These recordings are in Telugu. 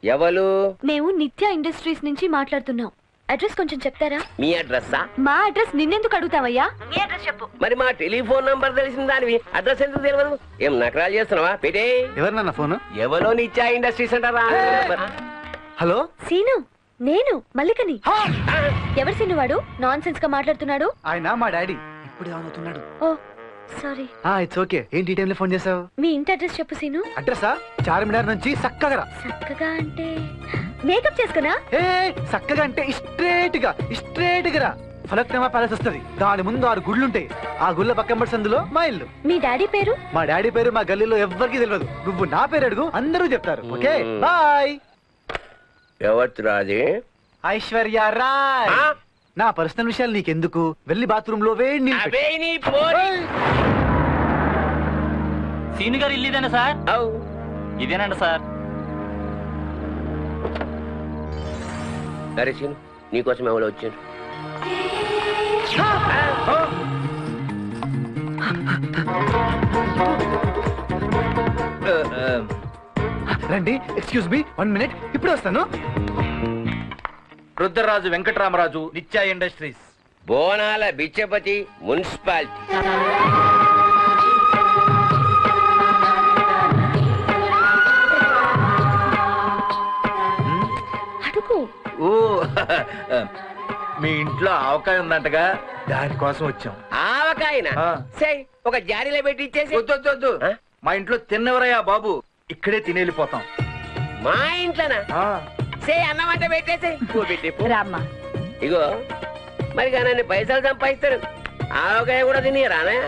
ఎవలు మేము నిత్య ఇండస్ట్రీస్ నుంచి మాట్లాడుతున్నాం అడ్రస్ కొంచెం చెప్తారా మీ అడ్రస్సా మా అడ్రస్ నిన్నెందుకు అడుగుతావయ్యా మీ అడ్రస్ చెప్పు మరి మా టెలిఫోన్ నంబర్ తెలిసిన దానివి అడ్రస్ ఎందుకు తెలియదు ఏం నకరాలు చేస్తున్నావా పెట్టే ఎవరు నాన్న ఫోన్ ఎవలో నిత్యా ఇండస్ట్రీస్ అంటారా హలో సీను నేను మల్లికని ఎవరు సీను వాడు నాన్ సెన్స్ గా మాట్లాడుతున్నాడు ఆయన మా డాడీ ఇప్పుడు అవుతున్నాడు ఓ సారీ ఇట్స్ ఓకే ఏంటి ఈ టైంలో ఫోన్ చేసావు మీ ఇంటి అడ్రస్ చెప్పు సీను అడ్రసా చార్మినార్ నుంచి చక్కగా రా. చక్కగా అంటే మేకప్ చేసుకున్నా ఏ చక్కగా అంటే స్ట్రేట్ గా స్ట్రేట్ గా రా. ఫలక్నమా ప్యాలెస్ వస్తుంది దాని ముందు ఆరు గుళ్ళుంటాయి ఆ గుళ్ళ పక్కన సందులో మా ఇల్లు మీ డాడీ పేరు మా డాడీ పేరు మా గల్లీలో ఎవ్వరికి తెలియదు నువ్వు నా పేరు అడుగు అందరూ చెప్తారు ఓకే మ్మ్. బాయ్ ఎవరు అది ఐశ్వర్య రాయ్ ఆ? నా పర్సనల్ విషయాలు నీకెందుకు వెళ్ళి బాత్రూమ్ లో వేడి నీళ్ళు పెట్టు. అబే నీ పోరి ఏయ్! సీని గారు ఇల్లు ఇదేనా సార్ ఔ. ఇదేనండి సార్ సరే సీను నీకోసం ఎవరు వచ్చారు రండి ఎక్స్క్యూజ్ మీ వన్ మినిట్ ఇప్పుడు వస్తాను రుద్రరాజు వెంకటరామరాజు నిత్యా ఇండస్ట్రీస్ బోనాల బిచ్చపతి మున్సిపాలిటీ అడుగు ఓ మీ ఇంట్లో ఆవకాయ ఉందంటగా దానికోసం వచ్చాం ఆవకాయన ఆ. సై ఒక జాడీలో పెట్టి ఇచ్చేసి వద్దు, వద్దు, వద్దు. ఆ? మా ఇంట్లో తిన్నవరయ్యా బాబు ఇక్కడే తినేళ్ళిపోతాం మా ఇంట్లోనా ఆ, సే అన్నం అంటే పెట్టేసి పో పెట్టి పో. రామ్మా ఇగో మరి కానీ పైసలు సంపాదిస్తాడు ఆవకాయ కూడా తిని రానా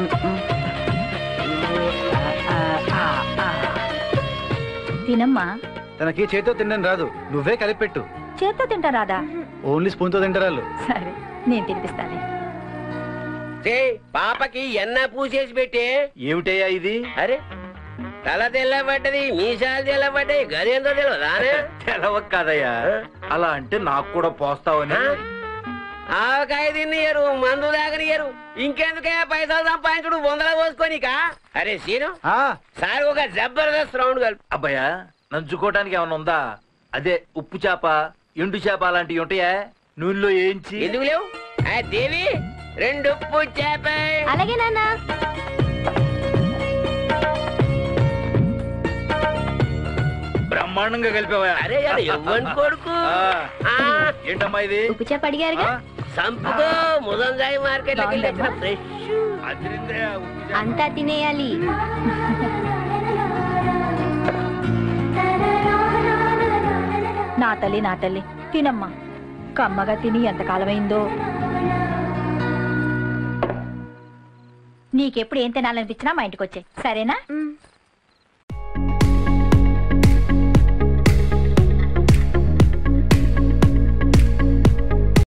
తినమ్మా తనకి చేతితో తినడం రాదు నువ్వే కలిపెట్టు చేత్తో తింటా రాదా ఓన్లీ స్పూన్ తో తింటారు వాళ్ళు సరే నేను తినిపిస్తానే సే పాపకి ఎన్న పూసేసి పెట్టే ఏమిటయ్యా ఇది అరే తల తెల్లబడ్డది మీసాలు తెల్లబడ్డాయి గదేందో తెలియదానే తెలవ కాదయ్యా అలా అంటే నాకు కూడా పోస్తావని ఆ? ఆవకాయ తిన్నయ్యరు మందు తాగనియరు ఇంకెందుకే పైసలు సంపాదించుడు వందల పోసుకోనికా అరే సీను ఆ సార్ ఒక జబర్దస్త్ రౌండ్ కలుపు అబ్బాయా నంచుకోవడానికి ఏమైనా ఉందా అదే ఉప్పు చేప ఎండు చేప అలాంటివి ఉంటాయా నూనెలో ఏంచి ఎందుకు లేవు ఆ దేవి రెండు ఉప్పు చేప అలాగే నాన్న బ్రహ్మాండంగా కలిపావా అరే అది ఎవ్వని కొడుకు ఆ, ఆ, ఏంటమ్మా ఇది ఉప్పు చేప అడిగారుగా ఆ, సంపుకో ముదంజాయి మార్కెట్ బాగుందమ్మా. ఫ్రెష్ అదిరిందయ్యా, ఉప్పు చేప. అంతా తినేయాలి నా తల్లి నా తల్లి తినమ్మా కమ్మగా తిని ఎంతకాలమైందో నీకెప్పుడు ఏం తినాలనిపించినా మా ఇంటికి వచ్చే సరేనా